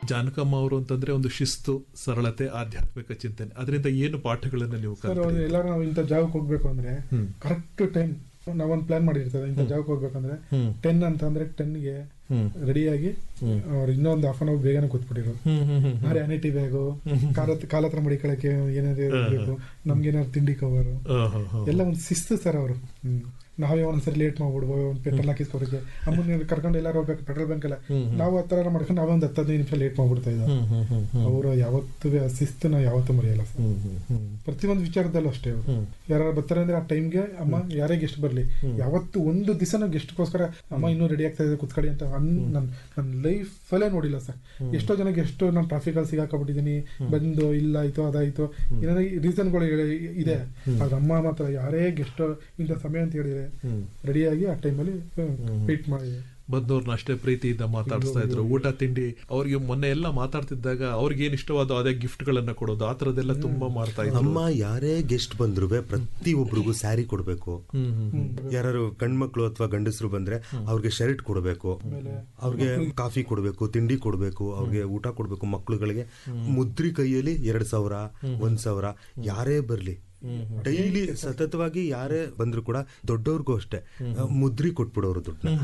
ಜಾನಕಮ್ಮ ಅವರು ಅಂತಂದ್ರೆ ಒಂದು ಶಿಸ್ತು ಸರಳತೆ ಆಧ್ಯಾತ್ಮಿಕ ಚಿಂತನೆ ಅದರಿಂದ ಏನು ಪಾಠಗಳನ್ನ ನೀವು ಸರ್ ಕಲ್ತ್ರಿ? ಎಲ್ಲಾರು ನಾವು ಇಂಥ ಜಾಗಕ್ಕೆ ಹೋಗ್ಬೇಕು ಅಂದ್ರೆ ಹ್ಮ್. ಕರೆಕ್ಟ್ ಟೈಮ್ ನಾವೊಂದು ಪ್ಲಾನ್ ಮಾಡಿರ್ತೇವೆ ಇಂಥ ಜಾಗಕ್ಕೆ ಹೋಗ್ಬೇಕಂದ್ರೆ ಹ್ಮ್. ಟೆನ್ ಅಂತ ಅಂದ್ರೆ ಟೆನ್ಗೆ ಹ್ಮ್. ರೆಡಿಯಾಗಿ ಹ್ಮ್. ಅವ್ರು ಇನ್ನೊಂದು ಹಾಫ್ ಅನ್ ಅವರ್ ಬೇಗನೆ ಕೂತ್ಬಿಟ್ಟಿರೋದು ಹ್ಮ್, ಹ್ಮ್, ಹ್ಮ್, ಹ್ಮ್. ವ್ಯಾನಿಟಿ ಬ್ಯಾಗು ಕಾಲ ಕಾಲ ಹತ್ರ ಮಡಿಕೊಳ್ಳಕ್ಕೆ ಏನಾದ್ರು ಹಾ, ಹಾ. ಬೇಕು ನಮ್ಗೆ ಏನಾದ್ರು ತಿಂಡಿ ಕವರು ಆ, ಹಾ, ಹಾ. ಎಲ್ಲ ಒಂದು ಶಿಸ್ತು ಸರ್ ಅವರು ನಾವೇ ಒಂದ್ಸರಿ ಲೇಟ್ ಮಾಡ್ಬಿಡ್ಬೋ ಒಂದು ಪೆಟ್ರೋಲ್ ಹಾಕಿಸ್ಕೊಡಕ್ಕೆ ಅಮ್ಮನ ಕರ್ಕೊಂಡು ಎಲ್ಲಾರು ಹೋಗ್ಬೇಕು ಪೆಟ್ರೋಲ್ ಬಂಕ್ ಎಲ್ಲ ಹ್ಮ್, ಹ್ಮ್. ನಾವು ಆ ಥರ ಮಾಡ್ಕೊಂಡು ನಾವೇ ಒಂದು ಹತ್ತು ಹದಿನೈದು ನಿಮಿಷ ಲೇಟ್ ಮಾಡ್ಬಿಡ್ತಾ ಇದ್ದ ಹ್ಮ್, ಹ್ಮ್, ಹ್ಮ್, ಹ್ಮ್. ಅವರು ಯಾವತ್ತೂ ಆ ಶಿಸ್ತು ನಾವು ಯಾವತ್ತೂ ಮರೆಯಲ್ಲ ಸರ್ ಹ್ಮ್, ಹ್ಮ್, ಹ್ಮ್. ಪ್ರತಿಯೊಂದು ವಿಚಾರದಲ್ಲೂ ಅಷ್ಟೇ ಅವರು ಹ್ಮ್. ಯಾರು ಬರ್ತಾರೆ ಅಂದ್ರೆ ಆ ಟೈಮ್ಗೆ ಅಮ್ಮ ಯಾರೇ ಗೆಸ್ಟ್ ಬರ್ಲಿ ಯಾವತ್ತು ಒಂದು ದಿವಸ ನಾವು ಗೆಸ್ಟ್ಗೋಸ್ಕರ ಅಮ್ಮ ಇನ್ನೂ ರೆಡಿ ಆಗ್ತಾ ಇದೆ ಕುತ್ಕೊಳ್ಳಿ ಅಂತ ಅನ್ ನನ್ನ ನನ್ನ ಲೈಫಲ್ಲೇ ನೋಡಿಲ್ಲ ಸರ್ ಎಷ್ಟೋ ಜನ ಗೆಸ್ಟ್ ನಾನು ಟ್ರಾಫಿಕ್ ಅಲ್ಲಿ ಸಿಗಾಕೊಬಿಟ್ಟಿದ್ದೀನಿ ಬಂದು ಇಲ್ಲ ಆಯ್ತು ಅದಾಯ್ತು ಏನಾದ್ರು ರೀಸನ್ಗಳು ಇದೆ ಆದ್ರೆ ಅಮ್ಮ ಮಾತ್ರ ಯಾರೇ ಗೆಸ್ಟ್ ಇಂಥ ಸಮಯ ಅಂತ ಹೇಳಿದ್ರೆ ಹ್ಮ್. ರೆಡಿಯಾಗಿ ಆ ಟೈಮಲ್ಲಿ ವೇಟ್ ಮಾಡಿ ಬಂದವ್ರನ್ನ ಅಷ್ಟೇ ಪ್ರೀತಿಯಿಂದ ಮಾತಾಡಿಸ್ತಾ ಇದ್ರು ಊಟ ತಿಂಡಿ ಅವ್ರಿಗೆ ಮೊನ್ನೆ ಎಲ್ಲ ಮಾತಾಡ್ತಿದ್ದಾಗ ಅವ್ರಿಗೆ ಏನ್ ಇಷ್ಟವಾದ ಅದೇ ಗಿಫ್ಟ್ ಗಳನ್ನ ಕೊಡೋದು ಆ ತರದೆಲ್ಲ ತುಂಬಾ ಮಾಡ್ತಾ ಇದ್ರು ಅಮ್ಮ ಯಾರೇ ಗೆಸ್ಟ್ ಬಂದ್ರು ಪ್ರತಿ ಒಬ್ರಿಗೂ ಸ್ಯಾರಿ ಕೊಡ್ಬೇಕು ಹ್ಮ್, ಹ್ಮ್, ಹ್ಮ್. ಯಾರು ಗಂಡ್ಮಕ್ಳು ಅಥವಾ ಗಂಡಸರು ಬಂದ್ರೆ ಅವ್ರಿಗೆ ಶರ್ಟ್ ಕೊಡಬೇಕು ಅವ್ರಿಗೆ ಕಾಫಿ ಕೊಡಬೇಕು ತಿಂಡಿ ಕೊಡಬೇಕು ಅವ್ರಿಗೆ ಊಟ ಕೊಡಬೇಕು ಮಕ್ಳುಗಳಿಗೆ ಮುದ್ರಿ ಕೈಯಲ್ಲಿ ಎರಡ್ ಸಾವಿರ ಒಂದ್ ಸಾವಿರ ಯಾರೇ ಬರ್ಲಿ ಡೈಲಿ ಸತತವಾಗಿ ಯಾರೇ ಬಂದ್ರು ಕೂಡ ದೊಡ್ಡವ್ರಿಗೂ ಅಷ್ಟೇ ಮುದ್ರಿ ಕೊಟ್ಬಿಡೋರು ದುಡ್ಡನ್ನ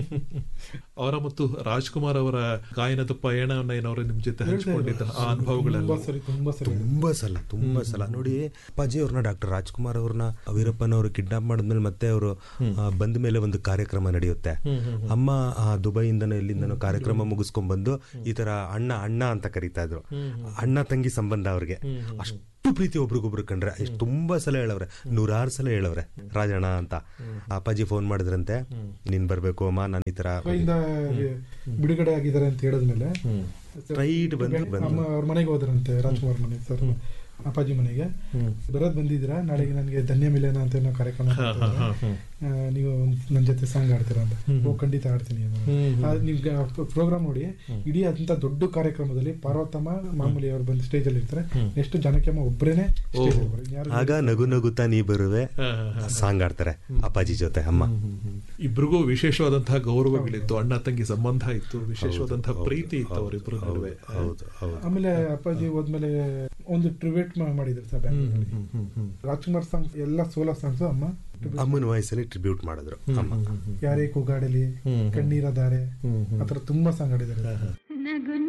ಅವರ ಮತ್ತು ರಾಜ್ಕುಮಾರ್ ಅವರ ಗಾಯನದ ಪಯಣವನ್ನ ಏನವ್ರೆ ನಿಮ್ ಜೊತೆ ಹಂಚಿಕೊಂಡಿದ್ದ ಆ ಅನುಭವಗಳೆಲ್ಲ ತುಂಬಾ ಸರಿ ತುಂಬಾ ಸರಿ ತುಂಬಾ ಸಲ ತುಂಬಾ ಸಲ ನೋಡಿ ಅಪ್ಪಾಜಿ ಅವ್ರನ್ನ ಡಾಕ್ಟರ್ ರಾಜ್ಕುಮಾರ್ ಅವ್ರನ್ನ ವೀರಪ್ಪನ್ ಅವರು ಕಿಡ್ನಾಪ್ ಮಾಡಿದ್ಮೇಲೆ ಮತ್ತೆ ಅವರು ಬಂದ ಮೇಲೆ ಒಂದು ಕಾರ್ಯಕ್ರಮ ನಡೆಯುತ್ತೆ ಅಮ್ಮ ಆ, ದುಬೈಯಿಂದನೋ ಎಲ್ಲಿಂದನೋ ಕಾರ್ಯಕ್ರಮ ಮುಗಿಸ್ಕೊಂಡ್ ಬಂದು ಈ ತರ ಅಣ್ಣ ಅಣ್ಣ ಅಂತ ಕರೀತಾ ಇದ್ರು ಅಣ್ಣ ತಂಗಿ ಸಂಬಂಧ ಅವ್ರಿಗೆ ಅಷ್ಟು ಪ್ರೀತಿ ಒಬ್ರಿಗೊಬ್ರು ಕಂಡ್ರೆ ಎಷ್ಟು ತುಂಬಾ ಸಲ ಹೇಳವ್ರೆ ನೂರಾರು ಸಲ ಹೇಳವ್ರೆ ರಾಜಣ್ಣ ಅಂತ ಅಪ್ಪಾಜಿ ಫೋನ್ ಮಾಡಿದ್ರಂತೆ ನೀನ್ ಬರ್ಬೇಕು ಅಮ್ಮ ನಾನು ಈ ತರ ಕೈಯಿಂದ ಬಿಡುಗಡೆ ಆಗಿದ್ದಾರೆ ಅಂತ ಹೇಳಿದ್ಮೇಲೆ Straight ಬಂದು- ಬಂದು. ಅಮ್ಮ ಅವ್ರ ಮನೆಗೆ ಹೋದ್ರಂತೆ ರಾಜ್ಕುಮಾರ್ ಮನೆ ಸರ್ ಅಪ್ಪಾಜಿ ಮನೆಗೆ ಬರೋದ್ ಬಂದಿದ್ದೀರಾ ನಾಳೆಗೆ ನನಗೆ ಧನ್ಯ ಮಿಲನ ಅಂತ ಏನೋ ಕಾರ್ಯಕ್ರಮ ಮಾಡ್ತಿದ್ದಾರೆ. ಆ, ನೀವು ನನ್ನ ಜೊತೆ ಸಾಂಗ್ ಆಡ್ತೀರಾ ಅಂತ ಓ ಖಂಡಿತ ಆಡ್ತೀನಿ ಅಂತ. ಆ, ನೀವು ಪ್ರೋಗ್ರಾಮ್ ನೋಡಿ ಇಡೀ ಅಂತ ದೊಡ್ಡ ಕಾರ್ಯಕ್ರಮದಲ್ಲಿ ಪಾರ್ವತಮ್ಮ ಮಾಮೂಲಿ ಅವ್ರು ಬಂದು ಸ್ಟೇಜ್ ಅಲ್ಲಿ ಇರ್ತಾರೆ ನೆಕ್ಸ್ಟ್ ಜನಕ್ಕೆಮ್ಮ ಒಬ್ರೇನೆ ಸ್ಟೇಜ್ ಅಲ್ಲಿ ಬರೋದು. ಯಾರು ಆಗ ನಗು ನಗುತ್ತಾ ನೀ ಬರುವೆ ಸಾಂಗ್ ಆಡ್ತಾರೆ ಅಪ್ಪಾಜಿ ಜೊತೆ ಅಮ್ಮ ಇಬ್ರಿಗೂ ವಿಶೇಷವಾದಂತಹ ಗೌರವಗಳಿತ್ತು ಅಣ್ಣ ತಂಗಿ ಸಂಬಂಧ ಇತ್ತು ವಿಶೇಷವಾದಂತಹ ಪ್ರೀತಿ ಇತ್ತು ಅವರಿಬ್ಬರ ನಡುವೆ ಹೌದು ಹೌದು ಆಮೇಲೆ ಅಪ್ಪಾಜಿ ಹೋದ್ಮೇಲೆ ಒಂದು ಟ್ರಿವೇಟ್ ಮಾಡಿದ್ರು ಸರ್ ಬ್ಯಾಂಗ್ಳೂರಲ್ಲಿ. ರಾಜ್ಕುಮಾರ್ ಸಾಂಗ್ ಎಲ್ಲ ಸೋಲೋ ಸಾಂಗ್ಸ್ ಅಮ್ಮ tribute ಅಮ್ಮನ ವಯಸ್ಸಲ್ಲಿ ಟ್ರಿಬ್ಯೂಟ್ ಮಾಡಿದ್ರು ಅಮ್ಮ ಯಾರೇ ಕೂಗಾಡಲಿ ಕಣ್ಣೀರ ದಾರೆ ಆತರ ತುಂಬಾ ಸಾಂಗ್ ಆಡಿದ್ದಾರೆ ನಗು